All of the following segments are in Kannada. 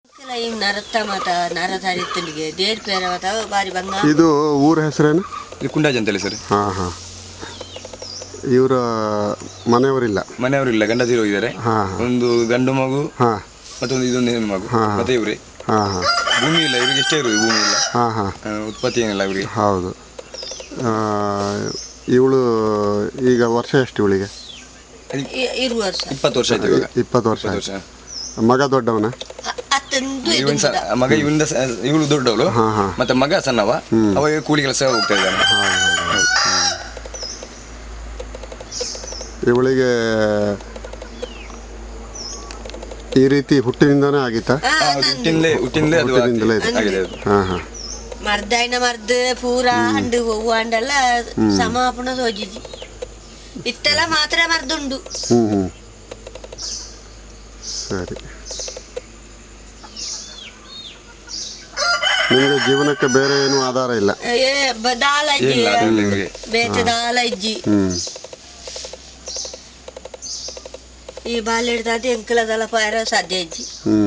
ಕೆಲ ಇವ್ ನರತ್ತ ಮತ ನರ ತರಿತ್ತಲಿಗೆ ದೇರ್ ಪೇರ ಮತ ಬಾರಿ ಬಂಗ ಇದು ಊರ ಹೆಸರೇನು ಇದು ಕುಂಡಾಜ್ ಅಂತೇಳಿ ಸರ್ ಹಾಂ ಹಾಂ ಇವರ ಮನೆಯವರಿಲ್ಲ ಮನೆಯವರು ಇಲ್ಲ ಗಂಡ ತೀರಿ ಹೋಗಿದ್ದಾರೆ ಹಾಂ ಒಂದು ಗಂಡು ಮಗು ಹಾಂ ಮತ್ತೊಂದು ಇದೊಂದು ಹೆಣ್ಣು ಮಗು ಹಾ. ಮತ್ತೆ ಇವರೇ ಹಾಂ ಹಾಂ ಭೂಮಿ ಇಲ್ಲ ಇವರಿಗೆ ಎಷ್ಟೇ ಇರೋದು ಭೂಮಿ ಇಲ್ಲ ಹಾಂ ಹಾಂ ಆ, ಉತ್ಪತ್ತಿ ಏನಿಲ್ಲ ಇವರಿಗೆ ಹೌದು ಇವಳು ಈಗ ವರ್ಷ ಎಷ್ಟು ಇವಳಿಗೆ ಇರು ವರ್ಷ ಇಪ್ಪತ್ತು ವರ್ಷ ಆಯ್ತು ಇವಾಗ ಇಪ್ಪತ್ತು ವರ್ಷ ಇಪ್ಪತ್ತು ವರ್ಷ ಆಯ್ತು ಮಗ ದೊಡ್ಡವನ ಅತ್ತಂದು ಇದು ಇವನ್ ಸ- ಮಗ ಇವನಿಂದ ಇವಳು ದೊಡ್ಡವಳು ಹಾ, ಹಾ. ಮತ್ತೆ ಮಗ ಸಣ್ಣವ ಹ್ಮ್. ಅವ ಈಗ ಕೂಲಿ ಕೆಲಸ ಹೋಗ್ತಾ ಇದ್ದಾನೆ ಇವಳಿಗೆ ಈ ರೀತಿ ಹುಟ್ಟಿನಿಂದನೇ ಆಗಿತ್ತಾ ಹೌದು, ಹುಟ್ಟಿನಿಂದಲೇ ಹುಟ್ಟಿನಿಂದಲೇ ಅದು ಹುಟ್ಟಿನಿಂದಲೇ ಆಗಿದೆ. ಇದೆ. ಆಗಿದೆ ಅದು. ಹಾಂ ಹಾಂ ಮರ್ದಾಯ್ನ ಮರ್ದ ಪೂರ ಹಂಡು ಹೂವು ಹಂಡೆಲ್ಲ ಸಮಾಪನ ಸೋಜಿಜಿ ಇತ್ತೆಲ್ಲ ಮಾತ್ರ ಮರ್ದುಂಡು ಹ್ಞೂ ಹ್ಞೂ ಸರಿ ನಿಮಗೆ ಜೀವನಕ್ಕೆ ಬೇರೆ ಏನೂ ಆಧಾರ ಇಲ್ಲ ಏ ಬ- ದಾಲ ಇಜ್ಜಿ ಇಲ್ಲ ಅದಿಲ್ಲ ಇವರಿಗೆ ಬೇತೆ ದಾಲ ಇಜ್ಜಿ ಹ್ಞೂ ಈ ಬಾಲ್ ಹಿಡ್ದಾದ ಎಂಕಲದಲ್ಲ ಪಾರ ಸಾಧ್ಯ ಇಜ್ಜಿ ಹ್ಞೂ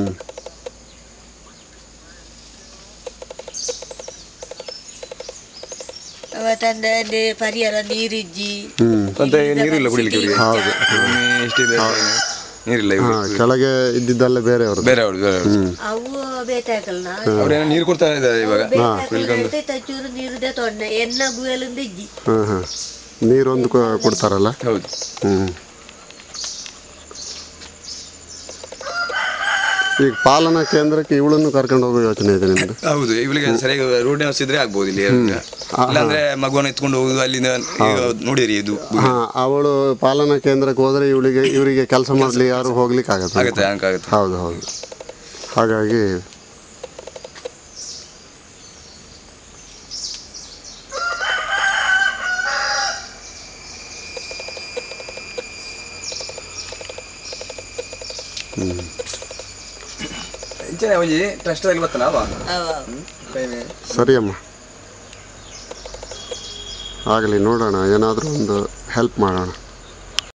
ಅವತ್ತಂದೆ ಪರಿಹಾರ ನೀರಿಜ್ಜಿ ಹ್ಞೂ ಮತ್ತೆ ನೀರಿಲ್ಲ ಕುಡಿಲಿಕ್ಕೆ ಇವರಿಗೆ ಹೌದು ಭೂಮಿ ಎಷ್ಟಿದೆ ನೀರಿಲ್ಲ ಹಾಂ ಇವ್ರಿಗೆ ಕೆಳಗೆ ಇದ್ದಿದ್ದಲ್ಲ ಬೇರೆಯವರು ಬೇರೆ ಅವ್ರು ಬೇರೆ ಅವ್ರು. ಹ್ಞೂ ಅವು ಬೇತೆ ಹಾಕಲ್ನ ಅವ್ರೇನೋ ನೀರು ಕೊಡ್ತಾ ಇದ್ದಾರೆ ಇವಾಗ ತಚ್ಚೂರು ನೀರುದೆ ತೊಂಡೆ ಎನ್ನ ಗುಯಲಿಂದ ಇಜ್ಜಿ ಹಾಂ ಹಾಂ ನೀರೊಂದು ಕೊ- ಕೊಡ್ತಾರಲ್ಲ ಹೌದು ಹ್ಞೂ ಈಗ ಪಾಲನಾ ಕೇಂದ್ರಕ್ಕೆ ಇವಳನ್ನು ಕರ್ಕೊಂಡು ಹೋಗೋ ಯೋಚನೆ ಇದೆ ನಿಮ್ಮದು ಹೌದು ಇವಳಿಗೆ ಸರಿಯಾಗಿ ರೋಡ್ ವ್ಯವಸ್ಥೆ ಇದ್ರೆ ಆಗ್ಬೋದು ಇಲ್ಲಿ ಇಲ್ಲಾಂದ್ರೆ ಮಗುವನ್ನು ಎತ್ಕೊಂಡು ಹೋಗುದು ಅಲ್ಲಿಂದ ಈಗ ನೋಡಿರಿ ಇದು ಹಾಂ ಅವಳು ಪಾಲನಾ ಕೇಂದ್ರಕ್ಕೆ ಹೋದರೆ ಇವಳಿಗೆ ಇವರಿಗೆ ಕೆಲಸ ಮಾಡಲಿ ಯಾರು ಹೋಗ್ಲಿಕ್ಕೆ ಆಗತ್ತೆ ಆಗತ್ತೆ ಹಂಗಾಗತ್ತೆ ಹೌದು ಹೌದು ಹಾಗಾಗಿ ಇಂಚನೆ ಒಂಜಿ ಟ್ರಸ್ಟ್ ಆಗಿ ಬರ್ತಾನ ಅವ ಅವ ಸರಿ ಅಮ್ಮ ಆಗಲಿ ನೋಡೋಣ ಏನಾದರೂ ಒಂದು ಹೆಲ್ಪ್ ಮಾಡೋಣ